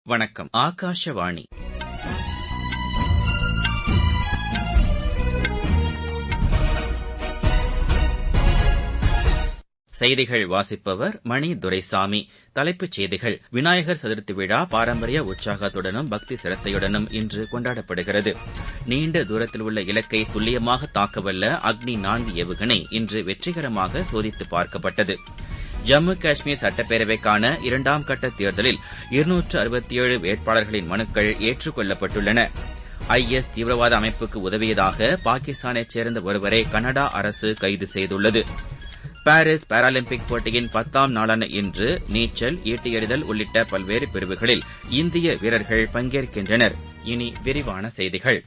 வணக்கம் ஆகாஷவாணி செய்திகள் வாசிப்பவர் மணி துரைசாமி தலைப்புச் செய்திகள் விநாயகர் சதுர்த்தி விழா பாரம்பரிய உற்சாகத்துடனும் பக்தி சிரத்தையுடனும் இன்று கொண்டாடப்படுகிறது நீண்ட தூரத்தில் உள்ள இலக்கை துல்லியமாக தாக்கவல்ல அக்னி நான்கு ஏவுகணை இன்று வெற்றிகரமாக சோதித்து பார்க்கப்பட்டது ஜம்மு காஷ்மீர் சட்டப்பேரவைக்கான இரண்டாம் கட்ட தேர்தலில் இருநூற்று அறுபத்தி ஏழு வேட்பாளர்களின் மனுக்கள் ஏற்றுக் கொள்ளப்பட்டுள்ளன ஐ எஸ் தீவிரவாத அமைப்புக்கு உதவியதாக பாகிஸ்தானைச் சேர்ந்த ஒருவரை கனடா அரசு கைது செய்துள்ளது பாரிஸ் பாராலிம்பிக் போட்டியின் பத்தாம் நாளான இன்று நீச்சல் ஈட்டி எறிதல் உள்ளிட்ட பல்வேறு பிரிவுகளில் இந்திய வீரர்கள் பங்கேற்கின்றனர் இனி விரிவான செய்திகள்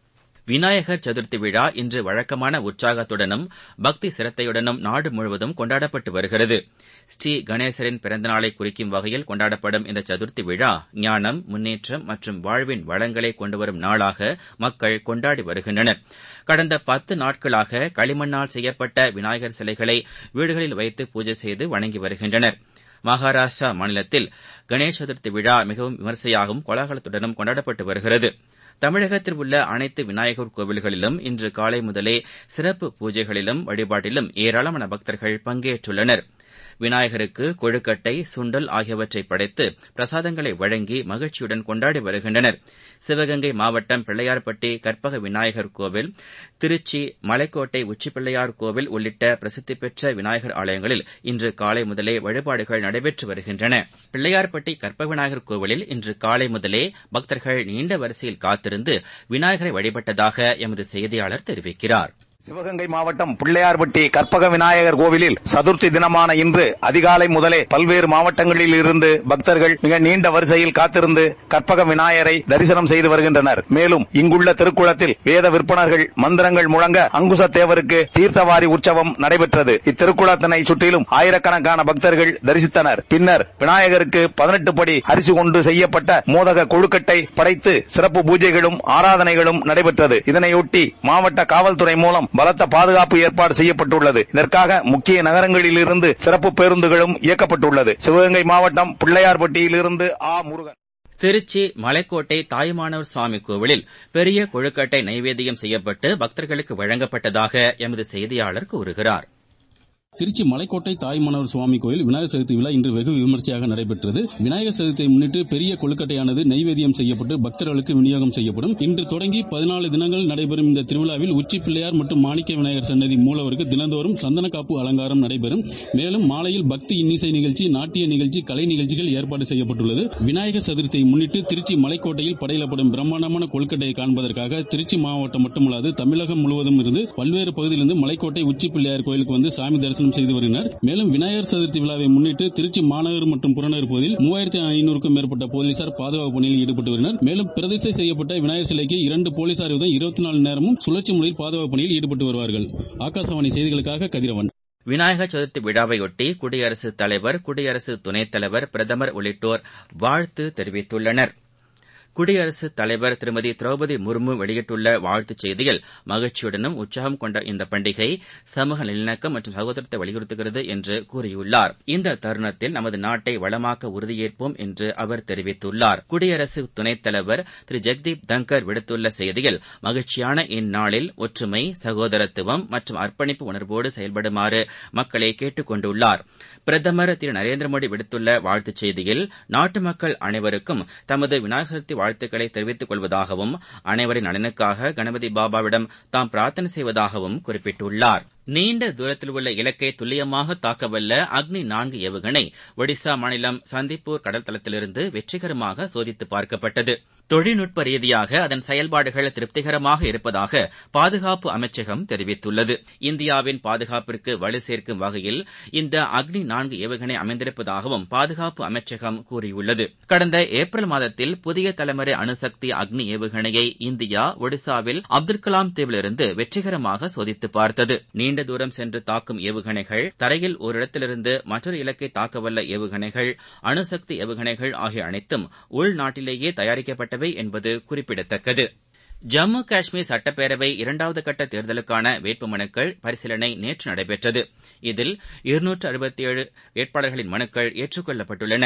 விநாயகர் சதுர்த்தி விழா இன்று வழக்கமான உற்சாகத்துடனும் பக்தி சிரத்தையுடனும் நாடு முழுவதும் கொண்டாடப்பட்டு வருகிறது ஸ்ரீ கணேசரின் பிறந்தநாளை குறிக்கும் வகையில் கொண்டாடப்படும் இந்த சதுர்த்தி விழா ஞானம் முன்னேற்றம் மற்றும் வாழ்வின் வளங்களை கொண்டுவரும் நாளாக மக்கள் கொண்டாடி வருகின்றனர் கடந்த பத்து நாட்களாக களிமண்ணால் செய்யப்பட்ட விநாயகர் சிலைகளை வீடுகளில் வைத்து பூஜை செய்து வணங்கி வருகின்றனர் மகாராஷ்டிரா மாநிலத்தில் கணேஷ் சதுர்த்தி விழா மிகவும் விமர்சையாகவும் கோலாகலத்துடனும் கொண்டாடப்பட்டு வருகிறது தமிழகத்தில் உள்ள அனைத்து விநாயகர் கோவில்களிலும் இன்று காலை முதலே சிறப்பு பூஜைகளிலும் வழிபாட்டிலும் ஏராளமான பக்தர்கள் பங்கேற்றுள்ளனர் விநாயகருக்கு கொழுக்கட்டை சுண்டல் ஆகியவற்றை படைத்து பிரசாதங்களை வழங்கி மகிழ்ச்சியுடன் கொண்டாடி வருகின்றனர் சிவகங்கை மாவட்டம் பிள்ளையார்பட்டி கற்பக விநாயகர் கோவில் திருச்சி மலைக்கோட்டை உச்சிப்பிள்ளையார் கோவில் உள்ளிட்ட பிரசித்தி பெற்ற விநாயகர் ஆலயங்களில் இன்று காலை முதலே வழிபாடுகள் நடைபெற்று வருகின்றன பிள்ளையார்பட்டி கற்பக விநாயகர் கோவிலில் இன்று காலை முதலே பக்தர்கள் நீண்ட வரிசையில் காத்திருந்து விநாயகரை வழிபட்டதாக எமது செய்தியாளர் தெரிவிக்கிறார் சிவகங்கை மாவட்டம் பிள்ளையார்பட்டி கற்பக விநாயகர் கோவிலில் சதுர்த்தி தினமான இன்று அதிகாலை முதலே பல்வேறு மாவட்டங்களில் இருந்து பக்தர்கள் மிக நீண்ட வரிசையில் காத்திருந்து கற்பக விநாயகரை தரிசனம் செய்து வருகின்றனர் மேலும் இங்குள்ள திருக்குளத்தில் வேத விற்பனர்கள் மந்திரங்கள் முழங்க அங்குச தேவருக்கு தீர்த்தவாரி உற்சவம் நடைபெற்றது இத்திருக்குளத்தினை சுற்றிலும் ஆயிரக்கணக்கான பக்தர்கள் தரிசித்தனர் பின்னர் விநாயகருக்கு பதினெட்டு படி அரிசி கொண்டு செய்யப்பட்ட மோதக கொழுக்கட்டை படைத்து சிறப்பு பூஜைகளும் ஆராதனைகளும் நடைபெற்றது இதனையொட்டி மாவட்ட காவல்துறை மூலம் பலத்த பாதுகாப்பு ஏற்பாடு செய்யப்பட்டுள்ளது இதற்காக முக்கிய நகரங்களில் இருந்து சிறப்பு பேருந்துகளும் இயக்கப்பட்டுள்ளது சிவகங்கை மாவட்டம் பிள்ளையார்பட்டியிலிருந்து ஆ முருகன் திருச்சி மலைக்கோட்டை தாயுமானவர் சுவாமி கோவிலில் பெரிய கொழுக்கட்டை நைவேத்தியம் செய்யப்பட்டு பக்தர்களுக்கு வழங்கப்பட்டதாக எமது செய்தியாளர் கூறுகிறார் திருச்சி மலைக்கோட்டை தாய்மணவர் சுவாமி கோயில் விநாயகர் சதுர்த்தி விழா இன்று வெகு விமர்சையாக நடைபெற்றது விநாயகர் சதுர்த்தியை முன்னிட்டு பெரிய கொழுக்கட்டையானது நைவேத்தியம் செய்யப்பட்டு பக்தர்களுக்கு விநியோகம் செய்யப்படும் இன்று தொடங்கி பதினாலு தினங்கள் நடைபெறும் இந்த திருவிழாவில் உச்சி பிள்ளையார் மற்றும் மாணிக்க விநாயகர் சன்னதி மூலவருக்கு தினந்தோறும் சந்தன காப்பு அலங்காரம் நடைபெறும் மேலும் மாலையில் பக்தி இன்னிசை நிகழ்ச்சி நாட்டிய நிகழ்ச்சி கலை நிகழ்ச்சிகள் ஏற்பாடு செய்யப்பட்டுள்ளது விநாயகர் சதுர்த்தியை முன்னிட்டு திருச்சி மலைக்கோட்டையில் படையிடப்படும் பிரம்மாண்டமான கொழுக்கட்டையை காண்பதற்காக திருச்சி மாவட்டம் மட்டுமல்லாது தமிழகம் முழுவதும் இருந்து பல்வேறு பகுதியிலிருந்து மலைக்கோட்டை உச்சி பிள்ளையார் கோயிலுக்கு வந்து சாமி தரிசனம் தரிசனம் செய்து வருகின்றனர் மேலும் விநாயகர் சதுர்த்தி விழாவை முன்னிட்டு திருச்சி மாநகர் மற்றும் புறநகர் பகுதியில் மூவாயிரத்தி ஐநூறுக்கும் மேற்பட்ட போலீசார் பாதுகாப்பு பணியில் ஈடுபட்டு வருகின்றனர் மேலும் பிரதிஷ்டை செய்யப்பட்ட விநாயகர் சிலைக்கு இரண்டு போலீசார் வீதம் இருபத்தி நாலு நேரமும் சுழற்சி முறையில் பாதுகாப்பு பணியில் ஈடுபட்டு வருவார்கள் ஆகாசவாணி செய்திகளுக்காக கதிரவன் விநாயகர் சதுர்த்தி விழாவையொட்டி குடியரசுத் தலைவர் குடியரசு துணைத் தலைவர் பிரதமர் உள்ளிட்டோர் வாழ்த்து தெரிவித்துள்ளனர் குடியரசுத் தலைவர் திருமதி திரௌபதி முர்மு வெளியிட்டுள்ள வாழ்த்துச் செய்தியில் மகிழ்ச்சியுடனும் உற்சாகம் கொண்ட இந்த பண்டிகை சமூக நல்லிணக்கம் மற்றும் சகோதரத்தை வலியுறுத்துகிறது என்று கூறியுள்ளார் இந்த தருணத்தில் நமது நாட்டை வளமாக்க உறுதியேற்போம் என்று அவர் தெரிவித்துள்ளார் குடியரசு துணைத் தலைவர் திரு ஜெக்தீப் தங்கர் விடுத்துள்ள செய்தியில் மகிழ்ச்சியான இந்நாளில் ஒற்றுமை சகோதரத்துவம் மற்றும் அர்ப்பணிப்பு உணர்வோடு செயல்படுமாறு மக்களை கேட்டுக் கொண்டுள்ளார் பிரதமர் திரு நரேந்திர மோடி விடுத்துள்ள வாழ்த்துச் செய்தியில் நாட்டு மக்கள் அனைவருக்கும் தமது விநாயகர் சதுர்த்தி வாழ்த்துக்களை தெரிவித்துக் கொள்வதாகவும் அனைவரின் நலனுக்காக கணபதி பாபாவிடம் தாம் பிரார்த்தனை செய்வதாகவும் குறிப்பிட்டுள்ளார் நீண்ட தூரத்தில் உள்ள இலக்கை துல்லியமாக தாக்கவல்ல அக்னி நான்கு ஏவுகணை ஒடிசா மாநிலம் சந்திப்பூர் கடல் தளத்திலிருந்து வெற்றிகரமாக சோதித்து பார்க்கப்பட்டது தொழில்நுட்ப ரீதியாக அதன் செயல்பாடுகள் திருப்திகரமாக இருப்பதாக பாதுகாப்பு அமைச்சகம் தெரிவித்துள்ளது இந்தியாவின் பாதுகாப்பிற்கு வலு சேர்க்கும் வகையில் இந்த அக்னி நான்கு ஏவுகணை அமைந்திருப்பதாகவும் பாதுகாப்பு அமைச்சகம் கூறியுள்ளது கடந்த ஏப்ரல் மாதத்தில் புதிய தலைமுறை அணுசக்தி அக்னி ஏவுகணையை இந்தியா ஒடிசாவில் அப்துல் கலாம் தீவிலிருந்து வெற்றிகரமாக சோதித்து பார்த்தது நீண்ட தூரம் சென்று தாக்கும் ஏவுகணைகள் தரையில் ஒரு இடத்திலிருந்து மற்றொரு இலக்கை தாக்கவல்ல ஏவுகணைகள் அணுசக்தி ஏவுகணைகள் ஆகிய அனைத்தும் உள்நாட்டிலேயே தயாரிக்கப்பட்டவை என்பது குறிப்பிடத்தக்கது ஜம்மு காஷ்மீர் சட்டப்பேரவை இரண்டாவது கட்ட தேர்தலுக்கான வேட்புமனுக்கள் பரிசீலனை நேற்று நடைபெற்றது இதில் இருநூற்று அறுபத்தேழு வேட்பாளர்களின் மனுக்கள் ஏற்றுக் கொள்ளப்பட்டுள்ளன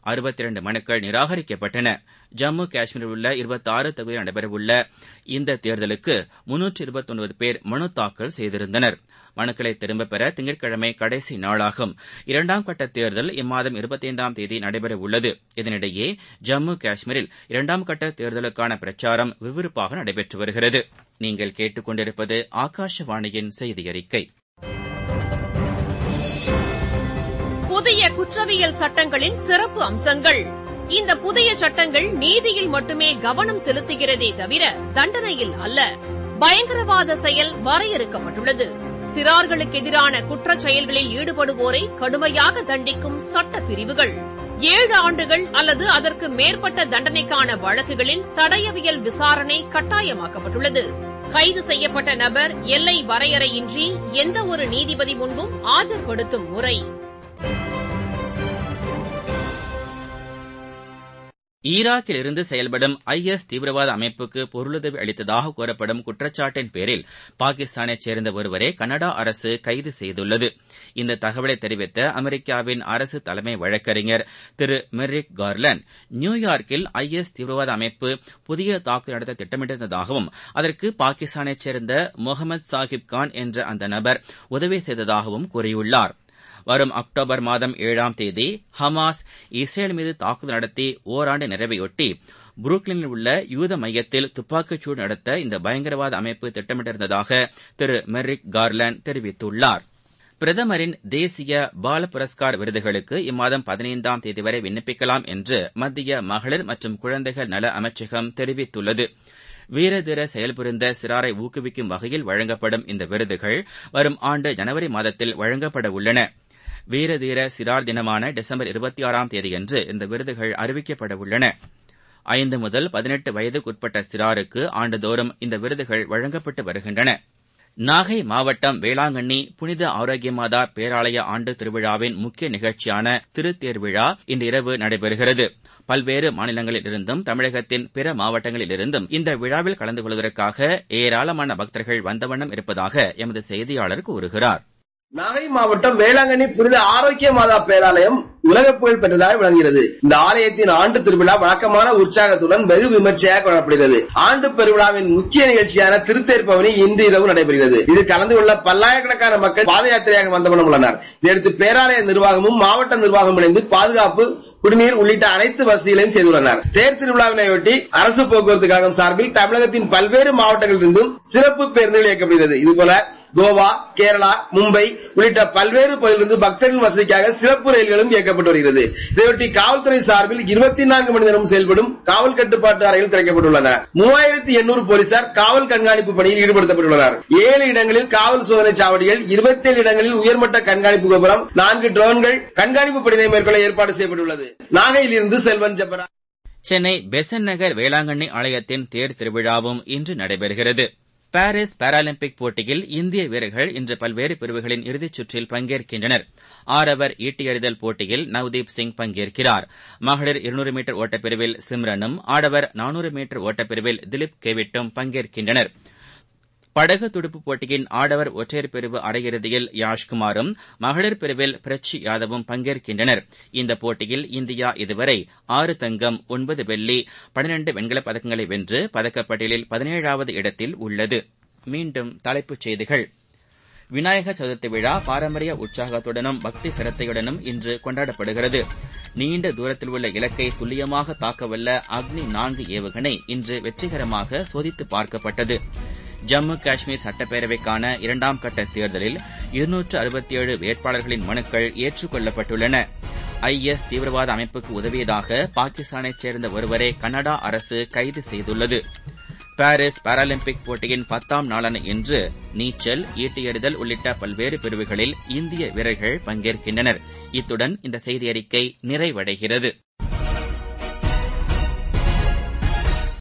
அறுபத்தி இரண்டு மனுக்கள் நிராகரிக்கப்பட்டன ஜம்மு காஷ்மீரில் உள்ள இருபத்தாறு தொகுதியில் நடைபெறவுள்ள இந்த தேர்தலுக்கு முன்னூற்று இருபத்தொன்பது பேர் மனு தாக்கல் செய்திருந்தனர் மனுக்களை திரும்பப் பெற திங்கட்கிழமை கடைசி நாளாகும் இரண்டாம் கட்ட தேர்தல் இம்மாதம் இருபத்தைந்தாம் தேதி நடைபெறவுள்ளது இதனிடையே ஜம்மு காஷ்மீரில் இரண்டாம் கட்ட தேர்தலுக்கான பிரச்சாரம் விறுவிறுப்பாக நடைபெற்று வருகிறது நீங்கள் கேட்டுக்கொண்டிருப்பது ஆகாஷவாணியின் செய்தி அறிக்கை புதிய குற்றவியல் சட்டங்களின் சிறப்பு அம்சங்கள் இந்த புதிய சட்டங்கள் நீதியில் மட்டுமே கவனம் செலுத்துகிறதே தவிர தண்டனையில் அல்ல பயங்கரவாத செயல் வரையறுக்கப்பட்டுள்ளது சிறார்களுக்கு எதிரான குற்றச் செயல்களில் ஈடுபடுவோரை கடுமையாக தண்டிக்கும் சட்ட பிரிவுகள் ஏழு ஆண்டுகள் அல்லது அதற்கு மேற்பட்ட தண்டனைக்கான வழக்குகளில் தடயவியல் விசாரணை கட்டாயமாக்கப்பட்டுள்ளது கைது செய்யப்பட்ட நபர் எல்லை வரையறையின்றி எந்த ஒரு நீதிபதி முன்பும் ஆஜர்படுத்தும் முறை ஈராக்கில் இருந்து செயல்படும் ஐ எஸ் தீவிரவாத அமைப்புக்கு பொருளுதவி அளித்ததாக கூறப்படும் குற்றச்சாட்டின் பேரில் பாகிஸ்தானைச் சேர்ந்த ஒருவரை கனடா அரசு கைது செய்துள்ளது இந்த தகவலை தெரிவித்த அமெரிக்காவின் அரசு தலைமை வழக்கறிஞர் திரு மெர்ரிக் கார்லன் நியூயார்க்கில் ஐ எஸ் தீவிரவாத அமைப்பு புதிய தாக்குதல் நடத்த திட்டமிட்டிருந்ததாகவும் அதற்கு பாகிஸ்தானைச் சேர்ந்த முகமது சாஹிப் கான் என்ற அந்த நபர் உதவி செய்ததாகவும் கூறியுள்ளார் வரும் அக்டோபர் மாதம் ஏழாம் தேதி ஹமாஸ் இஸ்ரேல் மீது தாக்குதல் நடத்தி ஓராண்டு நிறைவையொட்டி புரூக்ளினில் உள்ள யூத மையத்தில் துப்பாக்கிச்சூடு நடத்த இந்த பயங்கரவாத அமைப்பு திட்டமிட்டிருந்ததாக திரு மெர்ரிக் கார்லாண்ட் தெரிவித்துள்ளார் பிரதமரின் தேசிய பால புரஸ்கார் விருதுகளுக்கு இம்மாதம் பதினைந்தாம் தேதி வரை விண்ணப்பிக்கலாம் என்று மத்திய மகளிர் மற்றும் குழந்தைகள் நல அமைச்சகம் தெரிவித்துள்ளது வீரதீர செயல்புரிந்த சிறாரை ஊக்குவிக்கும் வகையில் வழங்கப்படும் இந்த விருதுகள் வரும் ஆண்டு ஜனவரி மாதத்தில் வழங்கப்பட உள்ளன வீரதீர சிறார் தினமான டிசம்பர் இருபத்தி ஆறாம் தேதியன்று இந்த விருதுகள் அறிவிக்கப்பட உள்ளன ஐந்து முதல் பதினெட்டு வயதுக்குட்பட்ட சிறாருக்கு ஆண்டுதோறும் இந்த விருதுகள் வழங்கப்பட்டு வருகின்றன நாகை மாவட்டம் வேளாங்கண்ணி புனித ஆரோக்கியமாதா பேராலய ஆண்டு திருவிழாவின் முக்கிய நிகழ்ச்சியான திருத்தேர்விழா இன்று இரவு நடைபெறுகிறது பல்வேறு மாநிலங்களில் இருந்தும் தமிழகத்தின் பிற மாவட்டங்களில் இருந்தும் இந்த விழாவில் கலந்து கொள்வதற்காக ஏராளமான பக்தர்கள் வந்தவண்ணம் இருப்பதாக எமது செய்தியாளர் கூறுகிறார் நாகை மாவட்டம் வேளாங்கண்ணி புனித ஆரோக்கிய மாதா பேராலயம் உலக புகழ் பெற்றதாக விளங்குகிறது இந்த ஆலயத்தின் ஆண்டு திருவிழா வழக்கமான உற்சாகத்துடன் வெகு விமர்சையாக கொண்டாடப்படுகிறது ஆண்டு பெருவிழாவின் முக்கிய நிகழ்ச்சியான திருத்தேர் பவனி இன்று இரவு நடைபெறுகிறது இது கலந்து கொள்ள பல்லாயிரக்கணக்கான மக்கள் பாத யாத்திரையாக வந்தவண்ணம் உள்ளனர் இதையடுத்து பேராலய நிர்வாகமும் மாவட்ட நிர்வாகம் இணைந்து பாதுகாப்பு குடிநீர் உள்ளிட்ட அனைத்து வசதிகளையும் செய்துள்ளனர் தேர் திருவிழாவினையொட்டி அரசு போக்குவரத்து கழகம் சார்பில் தமிழகத்தின் பல்வேறு மாவட்டங்களிலிருந்தும் சிறப்பு பேருந்துகள் இயக்கப்படுகிறது இதுபோல கோவா கேரளா மும்பை உள்ளிட்ட பல்வேறு பகுதியிலிருந்து பக்தர்களின் வசதிக்காக சிறப்பு ரயில்களும் இயக்கப்பட்டு வருகிறது இதையொட்டி காவல்துறை சார்பில் இருபத்தி நான்கு மணி நேரம் செயல்படும் காவல் கட்டுப்பாட்டு அறைகள் திறக்கப்பட்டுள்ளன மூவாயிரத்தி எண்ணூறு போலீசார் காவல் கண்காணிப்பு பணியில் ஈடுபடுத்தப்பட்டுள்ளனர் ஏழு இடங்களில் காவல் சோதனை சாவடிகள் இருபத்தி ஏழு இடங்களில் உயர்மட்ட கண்காணிப்பு கோபுரம் நான்கு ட்ரோன்கள் கண்காணிப்பு பணியை மேற்கொள்ள ஏற்பாடு செய்யப்பட்டுள்ளது நாகையில் இருந்து செல்வன் ஜெபரா சென்னை பெசன் நகர் வேளாங்கண்ணி ஆலயத்தின் தேர் திருவிழாவும் இன்று நடைபெறுகிறது பாரிஸ் பாராலிம்பிக் போட்டியில் இந்திய வீரர்கள் இன்று பல்வேறு பிரிவுகளின் இறுதிச் சுற்றில் பங்கேற்கின்றனர் ஆடவர் ஈட்டி எறிதல் போட்டியில் நவ்தீப் சிங் பங்கேற்கிறார் மகளிர் இருநூறு மீட்டர் ஓட்டப்பிரிவில் சிம்ரனும் ஆடவர் நானூறு மீட்டர் ஓட்டப்பிரிவில் திலீப் கேவிட்டும் பங்கேற்கின்றனர் படகு துடுப்பு போட்டியின் ஆடவர் ஒற்றையர் பிரிவு அரையிறுதியில் யாஷ்குமாரும் மகளிர் பிரிவில் பிரச்சி யாதவும் பங்கேற்கின்றனர் இந்த போட்டியில் இந்தியா இதுவரை ஆறு தங்கம் ஒன்பது வெள்ளி பனிரண்டு வெண்கலப் பதக்கங்களை வென்று பதக்கப்பட்டியலில் பதினேழாவது இடத்தில் உள்ளது மீண்டும் தலைப்புச் செய்திகள் விநாயகர் சதுர்த்தி விழா பாரம்பரிய உற்சாகத்துடனும் பக்தி சிரத்தையுடனும் இன்று கொண்டாடப்படுகிறது நீண்ட தூரத்தில் உள்ள இலக்கை துல்லியமாக தாக்கவல்ல அக்னி நான்கு ஏவுகணை இன்று வெற்றிகரமாக சோதித்து பார்க்கப்பட்டது ஜம்மு காஷ்மீர் சட்டப்பேரவைக்கான இரண்டாம் கட்ட தேர்தலில் இருநூற்று அறுபத்தி ஏழு வேட்பாளர்களின் மனுக்கள் ஏற்றுக்கொள்ளப்பட்டுள்ளன ஐ எஸ் தீவிரவாத அமைப்புக்கு உதவியதாக பாகிஸ்தானைச் சேர்ந்த ஒருவரை கனடா அரசு கைது செய்துள்ளது பாரிஸ் பாராலிம்பிக் போட்டியின் பத்தாம் நாளான இன்று நீச்சல் ஈட்டி எறிதல் உள்ளிட்ட பல்வேறு பிரிவுகளில் இந்திய வீரர்கள் பங்கேற்கின்றனர் இத்துடன் இந்த செய்தியறிக்கை நிறைவடைகிறது